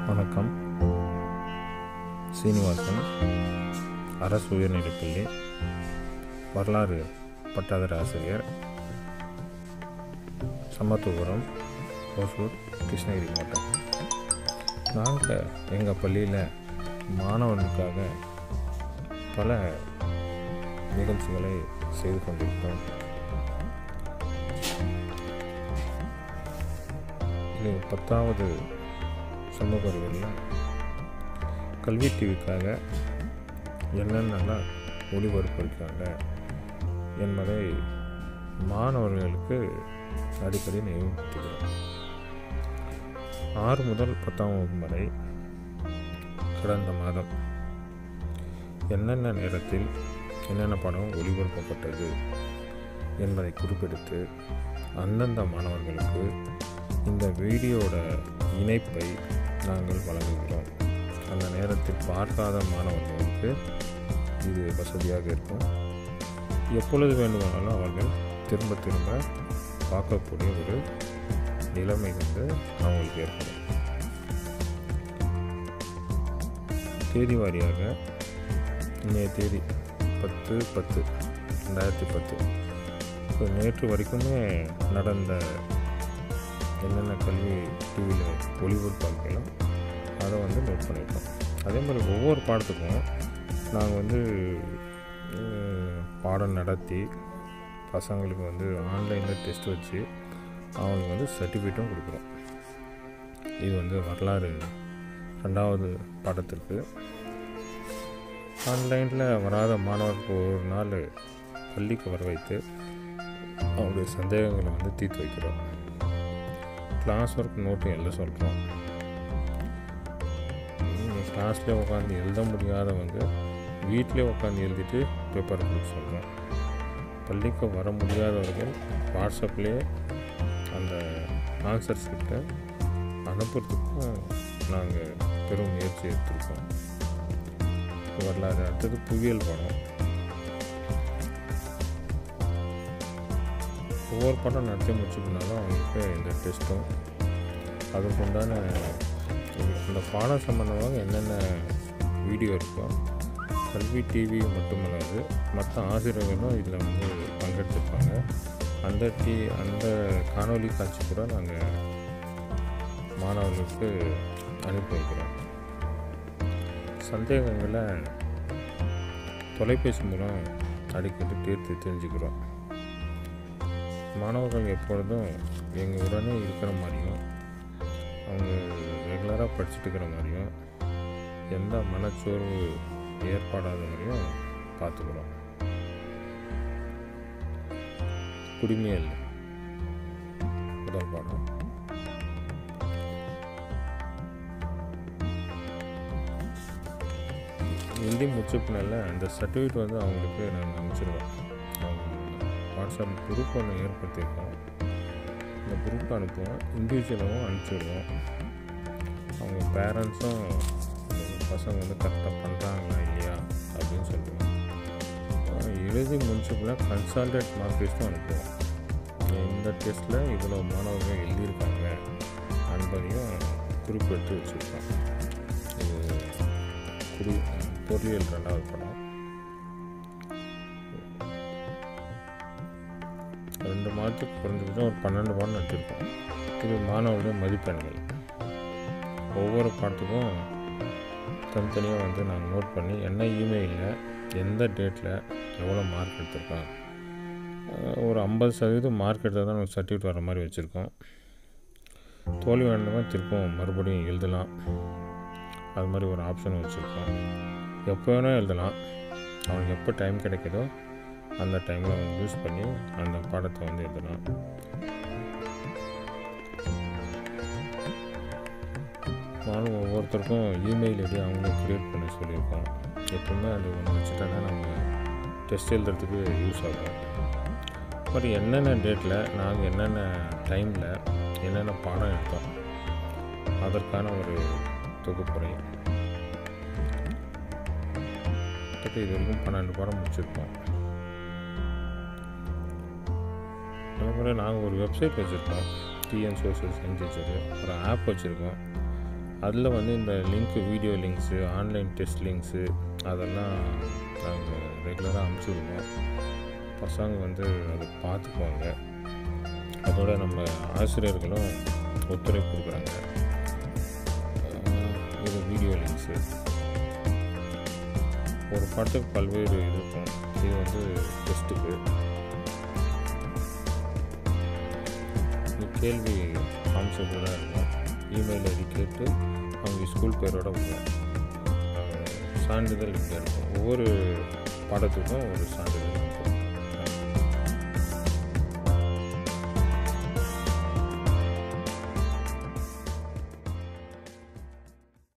வணக்கம் சீனிவாசன் அரசு உயர்நிலைப்பள்ளி வரலாறு பட்டாதார ஆசிரியர் சமத்துவபுரம் ஓசூர் கிருஷ்ணகிரி மாவட்டம் நாங்கள் எங்கள் பள்ளியில் மாணவர்களுக்காக பல நிகழ்ச்சிகளை செய்து கொண்டிருக்கிறோம் இது பத்தாவது சமூக அறிவியலில் கல்வி டிவிக்காக என்னென்னலாம் ஒளிபரப்பிருக்காங்க என்பதை மாணவர்களுக்கு அடிக்கடி நினைவுபடுத்துகிறோம் ஆறு முதல் பத்தாம் வகுப்பு வரை கடந்த மாதம் என்னென்ன நேரத்தில் என்னென்ன படம் ஒளிபரப்பப்பட்டது என்பதை குறிப்பெடுத்து அந்தந்த மாணவர்களுக்கு இந்த வீடியோட இணைப்பை நாங்கள் வழங்குகிறோம் அந்த நேரத்தில் பார்க்காத மாணவர்களுக்கு இது வசதியாக இருக்கும் எப்பொழுது வேண்டுமானாலும் அவர்கள் திரும்ப திரும்ப பார்க்கக்கூடிய ஒரு நிலைமை வந்து அவங்களுக்கு ஏற்படும் தேதி வாரியாக இன்றைய தேதி பத்து பத்து ரெண்டாயிரத்தி பத்து ஸோ நேற்று வரைக்குமே நடந்த என்னென்ன கல்வி டிவியில் ஒளிபரப்பாக்கலாம் அதை வந்து நோட் பண்ணியிருக்கோம் அதே மாதிரி ஒவ்வொரு பாடத்துக்கும் நாங்கள் வந்து அஹ், பாடம் நடத்தி பசங்களுக்கு வந்து ஆன்லைனில் டெஸ்ட் வச்சு அவங்களுக்கு வந்து சர்டிஃபிகேட்டும் கொடுக்குறோம் இது வந்து வரலாறு ரெண்டாவது பாடத்திற்கு ஆன்லைனில் வராத மாணவருக்கு ஒரு நாள் பள்ளிக்கு வர வைத்து அவங்களுடைய சந்தேகங்களை வந்து தீர்த்து வைக்கிறோம் கிளாஸ் ஒர்க் நோட்டும் எழுத சொல்கிறோம் கிளாஸ்லேயே உட்காந்து எழுத முடியாதவங்க வீட்டிலே உட்காந்து எழுதிட்டு பேப்பர் கொடுக்க சொல்கிறோம் பள்ளிக்கு வர முடியாதவர்கள் வாட்ஸ்அப்லேயே அந்த ஆன்சர்ஸ் கிட்ட அனுப்புறதுக்கும் நாங்கள் பெரும் முயற்சி எடுத்திருக்கோம் வரலாறு அடுத்தது புவியியல் படம் ஒவ்வொரு படம் நடத்தி முடிச்சுக்கினாலும் அவங்களுக்கு இந்த டெஸ்ட்டும் அதுக்கு உண்டான இந்த பாடம் சம்மந்தமாக என்னென்ன வீடியோ இருக்கோ கல்வி டிவி மட்டுமல்லாது மற்ற ஆசிரியர்களும் இதில் வந்து பங்கெடுத்துருப்பாங்க அந்த டி அந்த காணொளி காட்சி கூட நாங்கள் மாணவர்களுக்கு அனுப்பி வைக்கிறோம் சந்தேகங்களை தொலைபேசி மூலம் அடிக்கடி தீர்த்து தெரிஞ்சுக்கிறோம் மாணவர்கள் எப்பொழுதும் எங்கள் உடனே இருக்கிற மாதிரியும் அவங்க ரெகுலராக படிச்சுட்டு இருக்கிற மாதிரியும் எந்த மனச்சோர்வு ஏற்படாத மாதிரியும் பார்த்துக்கிறோம் குடிமையல் முதல் பாடம் எழுதி முடிச்சப்பினால அந்த சர்டிஃபிகேட் வந்து அவங்களுக்கு நாங்கள் அனுப்பிச்சிருவோம் அவங்க வாட்ஸ்அப் குரூப் ஒன்று ஏற்படுத்தியிருக்கோம் இந்த குரூப் அனுப்புவோம் இண்டிவிஜுவலாகவும் அனுப்பிச்சிடுவோம் அவங்க பேரண்ட்ஸும் பசங்க வந்து கரெக்டாக பண்ணுறாங்களா இல்லையா அப்படின்னு சொல்லுவோம் அஹ் எழுதி முடிச்சப்பினா கன்சால்டேட் மார்க் லிஸ்ட்டும் அனுப்புவோம் இந்த டெஸ்ட்டில் இவ்வளோ மாணவர்கள் எழுதியிருக்காங்க என்பதையும் குறிப்பெடுத்து வச்சுருக்கோம் இது குடி பொறியியல் ரெண்டாவது படம் ரெண்டு மாதத்துக்கு குறைஞ்சபட்சம் ஒரு பன்னெண்டு பாடம் நட்டிருக்கோம் இது மாணவருடைய மதிப்பெண்கள் ஒவ்வொரு பாடத்துக்கும் தனித்தனியாக வந்து நாங்கள் நோட் பண்ணி என்ன இமெயிலில் எந்த டேட்டில் எவ்வளோ மார்க் எடுத்திருக்கான் அஹ் ஒரு ஐம்பது சதவீதம் மார்க் எடுத்தால் தான் நமக்கு சர்டிஃபிகேட் வர மாதிரி வச்சுருக்கோம் தோல்வி வேண்டவன் திருப்பம் மறுபடியும் எழுதலாம் அது மாதிரி ஒரு ஆப்ஷன் வச்சுருக்கோம் எப்போ வேணால் எழுதலாம் அவனுக்கு எப்போ டைம் கிடைக்குதோ அந்த டைமில் அவன் யூஸ் பண்ணி அந்த பாடத்தை வந்து எழுதலாம் நானும் ஒவ்வொருத்தருக்கும் இமெயில் ஐடி அவங்களே க்ரியேட் பண்ண சொல்லியிருக்கோம் எப்பவுமே அது ஒன்று வச்சுட்டாங்கன்னா நம்ம டெஸ்ட் எழுதுறதுக்கு யூஸ் ஆகும் பட் என்னென்ன டேட்டில் நாங்கள் என்னென்ன டைமில் என்னென்ன பாடம் எடுத்தோம் அதற்கான ஒரு தொகுப்புரை கிட்டத்தட்ட இது வரைக்கும் பன்னெண்டு பாடம் முடிச்சிருக்கோம் அதே மாதிரி நாங்கள் ஒரு வெப்சைட் வச்சுருக்கோம் டிஎன் சோசியல் சயின்ஸ் டீச்சரு ஒரு ஆப் வச்சுருக்கோம் அதில் வந்து இந்த link video links online test links அதெல்லாம் நாங்கள் ரெகுலராக அனுப்பிச்சுடுவோம் பசங்க வந்து அதை பார்த்துக்குவாங்க அதோட நம்ம ஆசிரியர்களும் ஒத்துழைப்பு கொடுக்குறாங்க அஹ் இது வீடியோ லிங்க்ஸு ஒரு பாட்டுக்கு பல்வேறு இது இருக்கும் இது வந்து டெஸ்ட்டுக்கு இது கேள்வி கான்செப்டாக இருக்கும் இமெயில் ஐடி கேட்டு அவங்க ஸ்கூல் பேரோட வரும் அஹ் சான்றிதழ் இங்கே இருக்கும் ஒவ்வொரு பாடத்துக்கும் ஒரு சான்றிதழ் இருக்கும்